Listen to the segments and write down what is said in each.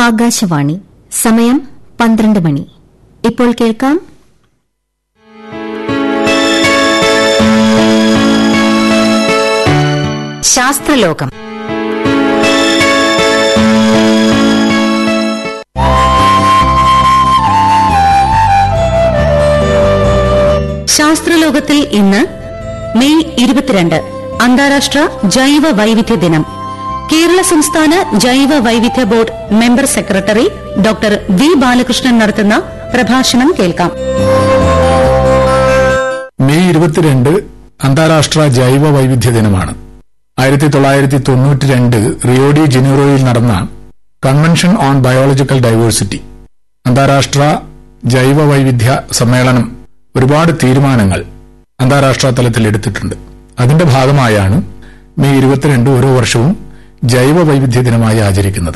ആകാശവാണി സമയം പന്ത്രണ്ട് മണി ഇപ്പോൾ കേൾക്കാം ശാസ്ത്രലോകം ശാസ്ത്രലോകത്തിൽ ഇന്ന് മെയ് ഇരുപത്തിരണ്ട് അന്താരാഷ്ട്ര ജൈവ വൈവിധ്യ ദിനം കേരള സംസ്ഥാന ജൈവ വൈവിധ്യ board member secretary doctor V Balakrishnan നടത്തുന്ന പ്രഭാഷണം കേൾക്കാം മെയ് ഇരുപത്തിരണ്ട് അന്താരാഷ്ട്ര ജൈവ വൈവിധ്യ ദിനമാണ് ആയിരത്തി തൊള്ളായിരത്തി തൊണ്ണൂറ്റി രണ്ട് റിയോഡി ജനീറോയിൽ നടന്ന കൺവെൻഷൻ ഓൺ ബയോളജിക്കൽ ഡൈവേഴ്സിറ്റി അന്താരാഷ്ട്ര ജൈവ വൈവിധ്യ സമ്മേളനം ഒരുപാട് തീരുമാനങ്ങൾ അന്താരാഷ്ട്ര തലത്തിൽ എടുത്തിട്ടുണ്ട് അതിന്റെ ഭാഗമായാണ് മെയ് ഇരുപത്തിരണ്ട് ഓരോ വർഷവും ജൈവ വൈവിധ്യ ദിനമായി ആചരിക്കുന്നത്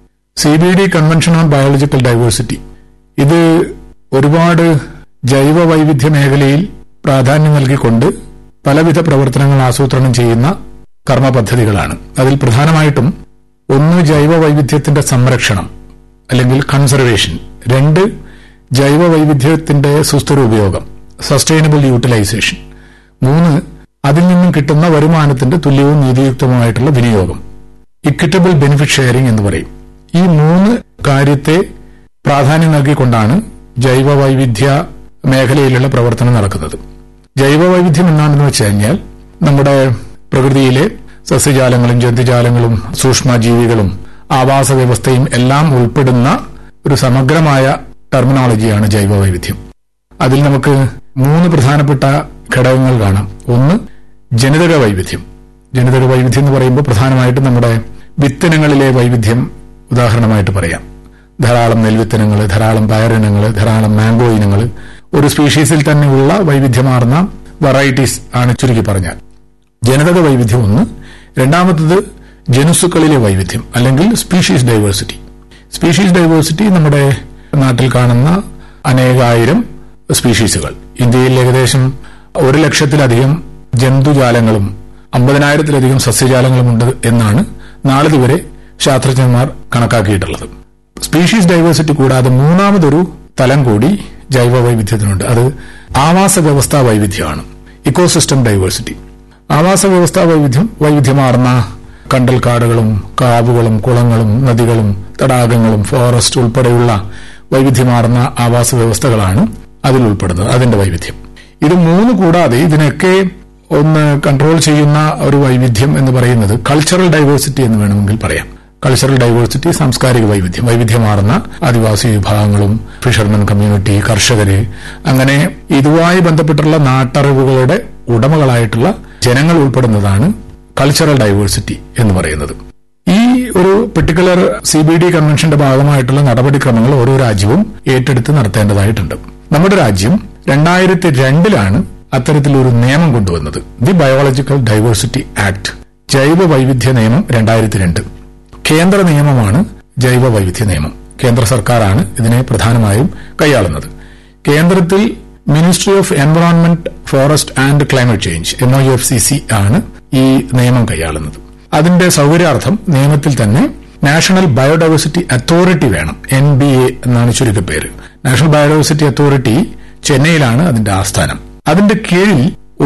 C B D convention on biological diversity ഇത് ഒരുപാട് ജൈവ വൈവിധ്യ മേഖലയിൽ പ്രാധാന്യം നൽകിക്കൊണ്ട് പലവിധ പ്രവർത്തനങ്ങൾ ആസൂത്രണം ചെയ്യുന്ന കർമ്മ പദ്ധതികളാണ് അതിൽ പ്രധാനമായിട്ടും ഒന്ന് ജൈവ വൈവിധ്യത്തിന്റെ സംരക്ഷണം അല്ലെങ്കിൽ കൺസർവേഷൻ രണ്ട് ജൈവ വൈവിധ്യത്തിന്റെ സുസ്ഥിര ഉപയോഗം സസ്റ്റൈനബിൾ യൂട്ടിലൈസേഷൻ മൂന്ന് അതിൽ നിന്നും കിട്ടുന്ന വരുമാനത്തിന്റെ തുല്യവും നീതിയുക്തവുമായിട്ടുള്ള വിനിയോഗം ഇക്വിറ്റബിൾ ബെനിഫിറ്റ് ഷെയറിംഗ് എന്ന് പറയും ഈ മൂന്ന് കാര്യത്തെ പ്രാധാന്യം നൽകിക്കൊണ്ടാണ് ജൈവ വൈവിധ്യ മേഖലയിലുള്ള പ്രവർത്തനം നടക്കുന്നത് ജൈവ വൈവിധ്യം എന്താണെന്ന് വെച്ച് കഴിഞ്ഞാൽ നമ്മുടെ പ്രകൃതിയിലെ സസ്യജാലങ്ങളും ജന്തുജാലങ്ങളും സൂക്ഷ്മജീവികളും ആവാസ വ്യവസ്ഥയും എല്ലാം ഉൾപ്പെടുന്ന ഒരു സമഗ്രമായ ടെർമിനോളജിയാണ് ജൈവ വൈവിധ്യം അതിൽ നമുക്ക് മൂന്ന് പ്രധാനപ്പെട്ട ഘടകങ്ങൾ കാണാം ഒന്ന് ജനിതക വൈവിധ്യം ജനിതക വൈവിധ്യം എന്ന് പറയുമ്പോൾ പ്രധാനമായിട്ടും നമ്മുടെ വിത്തിനങ്ങളിലെ വൈവിധ്യം ഉദാഹരണമായിട്ട് പറയാം ധാരാളം നെൽവിത്തനങ്ങൾ ധാരാളം പയറിനങ്ങൾ ധാരാളം മാംഗോ ഇനങ്ങൾ ഒരു സ്പീഷീസിൽ തന്നെയുള്ള വൈവിധ്യമാർന്ന വെറൈറ്റീസ് ആണ് ചുരുക്കി പറഞ്ഞാൽ ജനിതക വൈവിധ്യം ഒന്ന് രണ്ടാമത്തത് ജനുസുക്കളിലെ വൈവിധ്യം അല്ലെങ്കിൽ സ്പീഷീസ് ഡൈവേഴ്സിറ്റി സ്പീഷീസ് ഡൈവേഴ്സിറ്റി നമ്മുടെ നാട്ടിൽ കാണുന്ന അനേകായിരം സ്പീഷീസുകൾ ഇന്ത്യയിൽ ഏകദേശം ഒരു ലക്ഷത്തിലധികം ജന്തുജാലങ്ങളും അമ്പതിനായിരത്തിലധികം സസ്യജാലങ്ങളുമുണ്ട് എന്നാണ് നാളിതുവരെ ശാസ്ത്രജ്ഞന്മാർ കണക്കാക്കിയിട്ടുള്ളത് സ്പീഷീസ് ഡൈവേഴ്സിറ്റി കൂടാതെ മൂന്നാമതൊരു തലം കൂടി ജൈവ വൈവിധ്യത്തിനുണ്ട് അത് ആവാസ വ്യവസ്ഥാ വൈവിധ്യമാണ് ഇക്കോസിസ്റ്റം ഡൈവേഴ്സിറ്റി ആവാസ വ്യവസ്ഥാ വൈവിധ്യം വൈവിധ്യമാർന്ന കണ്ടൽക്കാടുകളും കാവുകളും കുളങ്ങളും നദികളും തടാകങ്ങളും ഫോറസ്റ്റ് ഉൾപ്പെടെയുള്ള വൈവിധ്യമാർന്ന ആവാസ വ്യവസ്ഥകളാണ് അതിൽ ഉൾപ്പെടുന്നത് അതിന്റെ വൈവിധ്യം ഇത് മൂന്ന് കൂടാതെ ഇതിനൊക്കെ ഒന്ന് കൺട്രോൾ ചെയ്യുന്ന ഒരു വൈവിധ്യം എന്ന് പറയുന്നത് കൾച്ചറൽ ഡൈവേഴ്സിറ്റി എന്ന് വേണമെങ്കിൽ പറയാം കൾച്ചറൽ ഡൈവേഴ്സിറ്റി സാംസ്കാരിക വൈവിധ്യം വൈവിധ്യമാർന്ന ആദിവാസി വിഭാഗങ്ങളും ഫിഷർമെൻ കമ്മ്യൂണിറ്റി കർഷകര് അങ്ങനെ ഇതുമായി ബന്ധപ്പെട്ടുള്ള നാട്ടറിവുകളുടെ ഉടമകളായിട്ടുള്ള ജനങ്ങൾ ഉൾപ്പെടുന്നതാണ് കൾച്ചറൽ ഡൈവേഴ്സിറ്റി എന്ന് പറയുന്നത് ഈ ഒരു പെർട്ടിക്കുലർ സി ബി ഡി കൺവെൻഷന്റെ ഭാഗമായിട്ടുള്ള നടപടിക്രമങ്ങൾ ഓരോ രാജ്യവും ഏറ്റെടുത്ത് നടത്തേണ്ടതായിട്ടുണ്ട് നമ്മുടെ രാജ്യം രണ്ടായിരത്തി രണ്ടിലാണ് അത്തരത്തിലൊരു നിയമം കൊണ്ടുവന്നത് ദി ബയോളജിക്കൽ ഡൈവേഴ്സിറ്റി ആക്ട് ജൈവ വൈവിധ്യ നിയമം രണ്ടായിരത്തി രണ്ട് കേന്ദ്ര നിയമമാണ് ജൈവ വൈവിധ്യ നിയമം കേന്ദ്ര സർക്കാരാണ് ഇതിനെ പ്രധാനമായും കൈയാളുന്നത് കേന്ദ്രത്തിൽ ministry of environment forest and climate change N O F C C ആണ് ഈ നിയമം കൈയാളുന്നത് അതിന്റെ സൗകര്യാർത്ഥം നിയമത്തിൽ തന്നെ നാഷണൽ ബയോഡൈവേഴ്സിറ്റി അതോറിറ്റി വേണം എൻ ബി എ എന്നാണ് ചുരുക്കപ്പേര് നാഷണൽ ബയോഡൈവേഴ്സിറ്റി അതോറിറ്റി ചെന്നൈയിലാണ് അതിന്റെ ആസ്ഥാനം അതിന്റെ കീഴിൽ